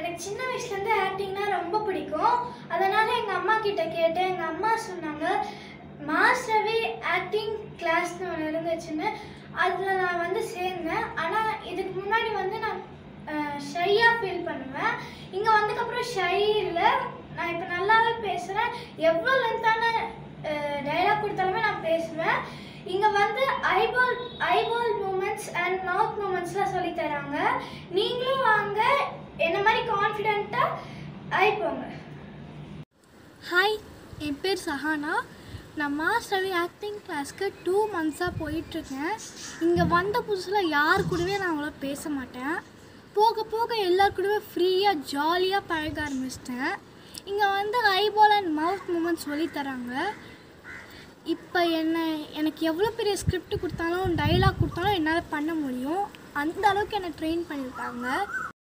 எனக்கு சின்ன வயசுலேருந்து ஆக்டிங்னா ரொம்ப பிடிக்கும் அதனால் எங்கள் அம்மா கிட்ட கேட்டேன் எங்கள் அம்மா சொன்னாங்க மாஸ் ரவி ஆக்டிங் கிளாஸ்னு ஒன்று இருந்துச்சுன்னு அதில் நான் வந்து சேர்ந்தேன் ஆனால் இதுக்கு முன்னாடி வந்து நான் ஷையாக ஃபீல் பண்ணுவேன் இங்கே வந்ததுக்கப்புறம் ஷை இல்லை நான் இப்போ நல்லாவே பேசுகிறேன் எவ்வளோ லென்த்தான டைலாக் கொடுத்தாலுமே நான் பேசுவேன் இங்கே வந்து eyeball eyeball movements and mouth மூமெண்ட்ஸ்லாம் சொல்லி தராங்க நீங்களும் வாங்க என்ன மாதிரி கான்ஃபிடென்ட்டாக ஆயிப்போங்க ஹாய் என் பேர் சஹானா நான் மாஸ் ரவி ஆக்டிங் கிளாஸ்க்கு டூ மந்த்ஸாக போயிட்டுருக்கேன் இங்கே வந்த புதுசில் யார் கூடவே நான் அவ்வளோ பேச மாட்டேன் போக போக எல்லார் கூடவே ஃப்ரீயாக ஜாலியாக பழக ஆரம்பிச்சிட்டேன் இங்கே வந்து ஐபால் அண்ட் மவுத் மூமெண்ட் சொல்லி தராங்க இப்போ என்ன எனக்கு எவ்வளோ பெரிய ஸ்கிரிப்ட் கொடுத்தாலும் டைலாக் கொடுத்தாலும் என்னால் பண்ண முடியும் அந்த அளவுக்கு என்னை ட்ரெயின் பண்ணியிருக்காங்க